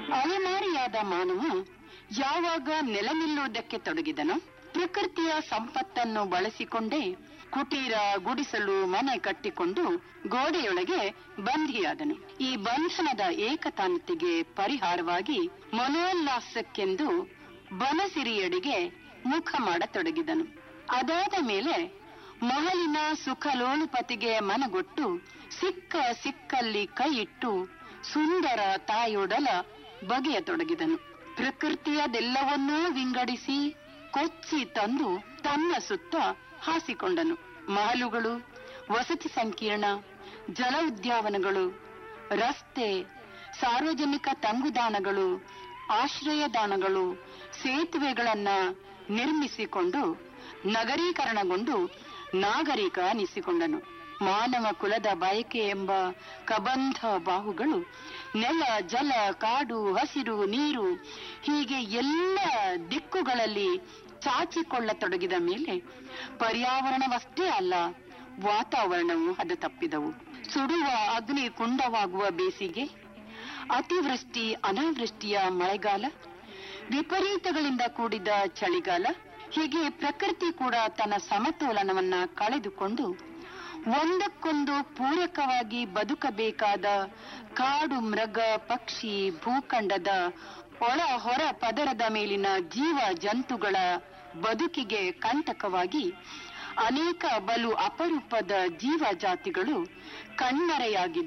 ಅಲೆಮಾರಿಯಾದ ಮಾನವ ಯಾವಾಗ ನೆಲ ನಿಲ್ಲುವುದಕ್ಕೆ ತೊಡಗಿದನೋ ಪ್ರಕೃತಿಯ ಸಂಪತ್ತನ್ನು ಬಳಸಿಕೊಂಡೇ ಕುಟೀರ ಗುಡಿಸಲು ಮನೆ ಕಟ್ಟಿಕೊಂಡು ಗೋಡೆಯೊಳಗೆ ಬಂಧಿಯಾದನು ಈ ಬಂಧನದ ಏಕತಾನತೆಗೆ ಪರಿಹಾರವಾಗಿ ಮನೋಲ್ಲಾಸಕ್ಕೆಂದು ಬನಸಿರಿಯಡಿಗೆ ಮುಖ ಮಾಡತೊಡಗಿದನು ಅದಾದ ಮೇಲೆ ಮಹಲಿನ ಸುಖಲೋಲುಪತಿಗೆ ಮನಗೊಟ್ಟು ಸಿಕ್ಕ ಸಿಕ್ಕಲ್ಲಿ ಕೈ ಇಟ್ಟು ಸುಂದರ ತಾಯೊಡಲ ಬಗೆಯತೊಡಗಿದನು ಪ್ರಕೃತಿಯದೆಲ್ಲವನ್ನೂ ವಿಂಗಡಿಸಿ ಕೊಚ್ಚಿ ತಂದು ತನ್ನ ಸುತ್ತ ಹಾಸಿಕೊಂಡನು ಮಹಲುಗಳು ವಸತಿ ಸಂಕೀರ್ಣ ಜಲ ಉದ್ಯಾನವನಗಳು ರಸ್ತೆ ಸಾರ್ವಜನಿಕ ತಂಗುದಾಣಗಳು ಆಶ್ರಯದಾನಗಳು ಸೇತುವೆಗಳನ್ನ ನಿರ್ಮಿಸಿಕೊಂಡು ನಗರೀಕರಣಗೊಂಡು ನಾಗರಿಕ ಅನಿಸಿಕೊಂಡನು ಮಾನವ ಕುಲದ ಬಯಕೆ ಎಂಬ ಕಬಂಧ ಬಾಹುಗಳು ನೆಲ ಜಲ ಕಾಡು ಹಸಿರು ನೀರು ಹೀಗೆ ಎಲ್ಲ ದಿಕ್ಕುಗಳಲ್ಲಿ ಚಾಚಿಕೊಳ್ಳತೊಡಗಿದ ಮೇಲೆ ಪರ್ಯಾವರಣವಷ್ಟೇ ಅಲ್ಲ ವಾತಾವರಣವು ಹದ ತಪ್ಪಿದವು ಸುಡುವ ಅಗ್ನಿ ಕುಂಡವಾಗುವ ಬೇಸಿಗೆ ಅತಿವೃಷ್ಟಿ ಅನಾವೃಷ್ಟಿಯ ಮಳೆಗಾಲ ವಿಪರೀತಗಳಿಂದ ಕೂಡಿದ ಚಳಿಗಾಲ ಹೀಗೆ ಪ್ರಕೃತಿ ಕೂಡ ತನ್ನ ಸಮತೋಲನವನ್ನ ಕಳೆದುಕೊಂಡು ಒಂದಕ್ಕೊಂದು ಪೂರಕವಾಗಿ ಬದುಕಬೇಕಾದ ಕಾಡು ಮೃಗ ಪಕ್ಷಿ ಭೂಖಂಡದ ಒಳ ಹೊರ ಪದರದ ಮೇಲಿನ ಜೀವ ಜಂತುಗಳ ಬದುಕಿಗೆ ಕಂಟಕವಾಗಿ ಅನೇಕ ಬಲು ಅಪರೂಪದ ಜೀವ ಜಾತಿಗಳು ಕಣ್ಮರೆಯಾಗಿದ್ದ